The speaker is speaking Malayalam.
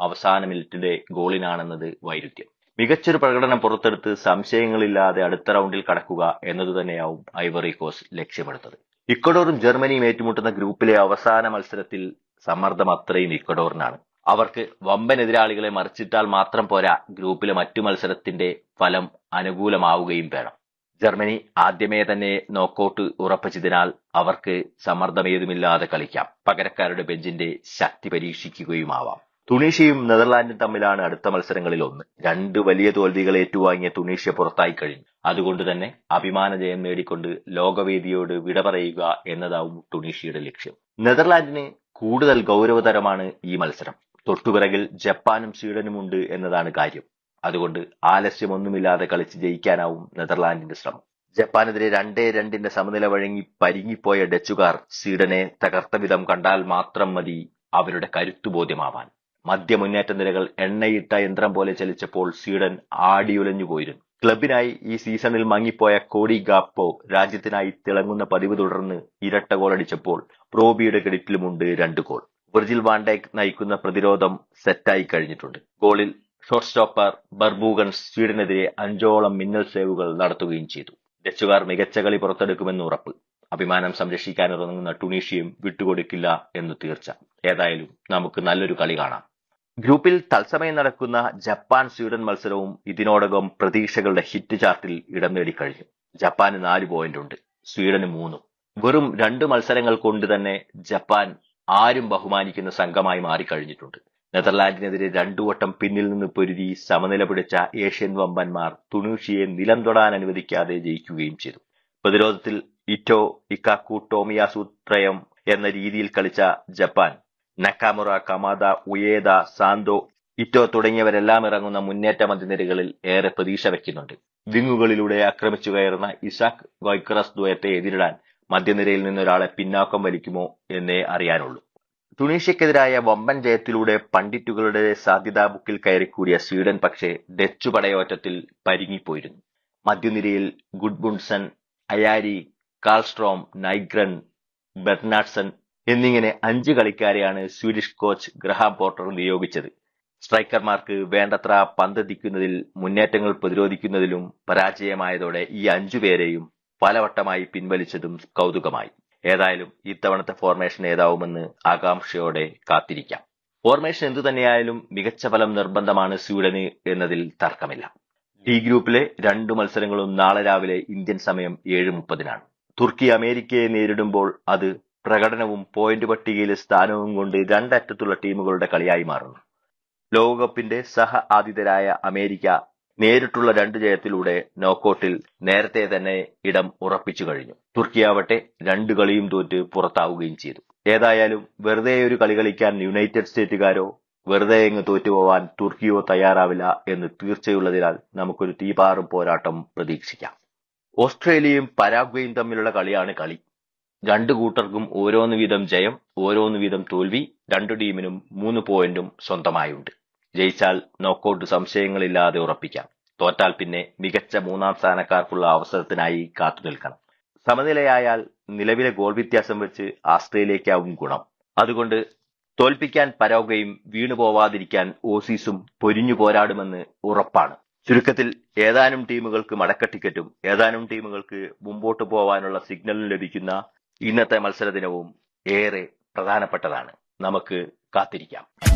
അവസാന മിനിറ്റിലെ ഗോളിനാണെന്നത് വൈരുദ്ധ്യം മികച്ചൊരു പ്രകടനം പുറത്തെടുത്ത് സംശയങ്ങളില്ലാതെ അടുത്ത റൗണ്ടിൽ കടക്കുക എന്നതു തന്നെയാവും ഐവറി കോസ്റ്റ് ലക്ഷ്യമെടുത്തത് ഇക്വഡോറും ജർമ്മനിയും ഏറ്റുമുട്ടുന്ന ഗ്രൂപ്പിലെ അവസാന മത്സരത്തിൽ സമ്മർദ്ദം അത്രയും ഇക്വഡോറിനാണ് അവർക്ക് വമ്പൻ എതിരാളികളെ മറിച്ചിട്ടാൽ മാത്രം പോരാ ഗ്രൂപ്പിലെ മറ്റു മത്സരത്തിന്റെ ഫലം അനുകൂലമാവുകയും വേണം ജർമ്മനി ആദ്യമേ തന്നെ നോക്കൌട്ട് ഉറപ്പിച്ചതിനാൽ അവർക്ക് സമ്മർദ്ദമേതുമില്ലാതെ കളിക്കാം പകരക്കാരുടെ ബെഞ്ചിന്റെ ശക്തി പരീക്ഷിക്കുകയുമാവാം തുണീഷ്യയും നെതർലാൻഡും തമ്മിലാണ് അടുത്ത മത്സരങ്ങളിൽ ഒന്ന് രണ്ട് വലിയ തോൽവികൾ ഏറ്റുവാങ്ങിയ തുണീഷ്യ പുറത്തായി കഴിഞ്ഞു അതുകൊണ്ട് തന്നെ അഭിമാന ജയം നേടിക്കൊണ്ട് ലോകവേദിയോട് വിട പറയുക എന്നതാവും തുണീഷ്യയുടെ ലക്ഷ്യം നെതർലാൻഡിന് കൂടുതൽ ഗൗരവതരമാണ് ഈ മത്സരം തൊട്ടുപിറകിൽ ജപ്പാനും സ്വീഡനും ഉണ്ട് എന്നതാണ് കാര്യം അതുകൊണ്ട് ആലസ്യമൊന്നുമില്ലാതെ കളിച്ച് ജയിക്കാനാവും നെതർലാൻഡിന്റെ ശ്രമം ജപ്പാനെതിരെ രണ്ടേ രണ്ടിന്റെ സമനില വഴങ്ങി പരിങ്ങിപ്പോയ ഡച്ചുകാർ സ്വീഡനെ തകർത്ത വിധം കണ്ടാൽ മാത്രം മതി അവരുടെ കരുത്തു ബോധ്യമാവാൻ മധ്യ മുന്നേറ്റ നിരകൾ എണ്ണയിട്ട യന്ത്രം പോലെ ചലിച്ചപ്പോൾ സ്വീഡൻ ആടിയുലഞ്ഞു പോയിരുന്നു ക്ലബിനായി ഈ സീസണിൽ മങ്ങിപ്പോയ കോടി ഗാപ്പോ രാജ്യത്തിനായി തിളങ്ങുന്ന പതിവ് തുടർന്ന് ഇരട്ട ഗോളടിച്ചപ്പോൾ പ്രോബിയുടെ ക്രെഡിറ്റിലുമുണ്ട് രണ്ട് ഗോൾ വിർജിൽ വാൻഡേക്ക് നയിക്കുന്ന പ്രതിരോധം സെറ്റായി കഴിഞ്ഞിട്ടുണ്ട് ഗോളിൽ ഷോർട്ട് സ്റ്റോപ്പർ ബർബൂഗൻ സ്വീഡനെതിരെ അഞ്ചോളം മിന്നൽ സേവുകൾ നടത്തുകയും ചെയ്തു ഡച്ചുകാർ മികച്ച കളി പുറത്തെടുക്കുമെന്ന് ഉറപ്പ് അഭിമാനം സംരക്ഷിക്കാൻ ഇറങ്ങുന്ന ടുണീഷ്യയും വിട്ടുകൊടുക്കില്ല എന്ന് തീർച്ച ഏതായാലും നമുക്ക് നല്ലൊരു കളി കാണാം ഗ്രൂപ്പിൽ തത്സമയം നടക്കുന്ന ജപ്പാൻ സ്വീഡൻ മത്സരവും ഇതിനോടകം പ്രതീക്ഷകളുടെ ഹിറ്റ് ചാർട്ടിൽ ഇടം നേടിക്കഴിഞ്ഞു ജപ്പാന് നാല് പോയിന്റ് ഉണ്ട് സ്വീഡന് മൂന്നും വെറും രണ്ട് മത്സരങ്ങൾ കൊണ്ട് തന്നെ ജപ്പാൻ ആരും ബഹുമാനിക്കുന്ന സംഘമായി മാറിക്കഴിഞ്ഞിട്ടുണ്ട് നെതർലാൻഡിനെതിരെ രണ്ടു വട്ടം പിന്നിൽ നിന്ന് പൊരുതി സമനില പിടിച്ച ഏഷ്യൻ വമ്പന്മാർ തുണീഷ്യയെ നിലം തൊടാൻ അനുവദിക്കാതെ ജയിക്കുകയും ചെയ്തു പ്രതിരോധത്തിൽ ഇറ്റോ ഇക്കാക്കു ടോമിയാസു ത്രയം എന്ന രീതിയിൽ കളിച്ച ജപ്പാൻ നക്കാമുറ കമാദ ഉയേദ സാന്തോ ഇറ്റോ തുടങ്ങിയവരെല്ലാം ഇറങ്ങുന്ന മുന്നേറ്റ മധ്യനിരകളിൽ ഏറെ പ്രതീക്ഷ വയ്ക്കുന്നുണ്ട് വിങ്ങുകളിലൂടെ ആക്രമിച്ചു കയറുന്ന ഇസാക് ഗോയ്ക്കറസ് ദ്വയത്തെ എതിരിടാൻ മധ്യനിരയിൽ നിന്നൊരാളെ പിന്നാക്കം വലിക്കുമോ എന്നേ അറിയാനുള്ളൂ തുണീഷ്യക്കെതിരായ വമ്പൻ ജയത്തിലൂടെ പണ്ഡിറ്റുകളുടെ സാധ്യതാ ബുക്കിൽ കയറിക്കൂടിയ സ്വീഡൻ പക്ഷേ ഡച്ചു പടയോറ്റത്തിൽ പരിങ്ങിപ്പോയിരുന്നു മധ്യനിരയിൽ ഗുഡ്ബുൺസൺ അയാരി കാൾസ്ട്രോം നൈഗ്രൻ ബെർനാഡ്സൺ എന്നിങ്ങനെ അഞ്ച് കളിക്കാരെയാണ് സ്വീഡിഷ് കോച്ച് ഗ്രഹാം പോർട്ടർ നിയോഗിച്ചത് സ്ട്രൈക്കർമാർക്ക് വേണ്ടത്ര പന്തെത്തിക്കുന്നതിൽ മുന്നേറ്റങ്ങൾ പ്രതിരോധിക്കുന്നതിലും പരാജയമായതോടെ ഈ അഞ്ചുപേരെയും പലവട്ടമായി പിൻവലിച്ചതും കൗതുകമായി ഏതായാലും ഇത്തവണത്തെ ഫോർമേഷൻ ഏതാവുമെന്ന് ആകാംക്ഷയോടെ കാത്തിരിക്കാം ഫോർമേഷൻ എന്തു തന്നെയായാലും മികച്ച ഫലം നിർബന്ധമാണ് സ്വീഡന് എന്നതിൽ തർക്കമില്ല ഡി ഗ്രൂപ്പിലെ രണ്ടു മത്സരങ്ങളും നാളെ രാവിലെ ഇന്ത്യൻ സമയം ഏഴ് മുപ്പതിനാണ് തുർക്കി അമേരിക്കയെ നേരിടുമ്പോൾ അത് പ്രകടനവും പോയിന്റ് പട്ടികയിലെ സ്ഥാനവും കൊണ്ട് രണ്ടറ്റത്തുള്ള ടീമുകളുടെ കളിയായി മാറുന്നു ലോകകപ്പിന്റെ സഹ ആതിഥരായ അമേരിക്ക നേരിട്ടുള്ള രണ്ട് ജയത്തിലൂടെ നോക്കൌട്ടിൽ നേരത്തെ തന്നെ ഇടം ഉറപ്പിച്ചു കഴിഞ്ഞു തുർക്കിയാവട്ടെ രണ്ട് കളിയും തോറ്റ് പുറത്താവുകയും ചെയ്തു ഏതായാലും വെറുതെ ഒരു കളി കളിക്കാൻ യുണൈറ്റഡ് സ്റ്റേറ്റുകാരോ വെറുതെ എങ്ങ് തോറ്റുപോവാൻ തുർക്കിയോ തയ്യാറാവില്ല എന്ന് തീർച്ചയുള്ളതിനാൽ നമുക്കൊരു തീപാറും പോരാട്ടം പ്രതീക്ഷിക്കാം ഓസ്ട്രേലിയയും പരാഗ്വയും തമ്മിലുള്ള കളിയാണ് കളി രണ്ടു കൂട്ടർക്കും ഓരോന്ന് വീതം ജയം ഓരോന്ന് വീതം തോൽവി രണ്ടു ടീമിനും മൂന്ന് പോയിന്റും സ്വന്തമായുണ്ട് ജയിച്ചാൽ നോക്കൌട്ട് സംശയങ്ങളില്ലാതെ ഉറപ്പിക്കാം തോറ്റാൽ പിന്നെ മികച്ച മൂന്നാം സ്ഥാനക്കാർക്കുള്ള അവസരത്തിനായി കാത്തു നിൽക്കണം സമനിലയായാൽ നിലവിലെ ഗോൾ വ്യത്യാസം വെച്ച് ആസ്ട്രേലിയക്കാവും ഗുണം അതുകൊണ്ട് തോൽപ്പിക്കാൻ പരാഗ്വയും വീണു പോവാതിരിക്കാൻ ഓസീസും പൊരിഞ്ഞു പോരാടുമെന്ന് ഉറപ്പാണ് ചുരുക്കത്തിൽ ഏതാനും ടീമുകൾക്ക് മടക്ക ടിക്കറ്റും ഏതാനും ടീമുകൾക്ക് മുമ്പോട്ട് പോവാനുള്ള സിഗ്നലും ലഭിക്കുന്ന ഇന്നത്തെ മത്സര ദിനവും ഏറെ പ്രധാനപ്പെട്ടതാണ് നമുക്ക് കാത്തിരിക്കാം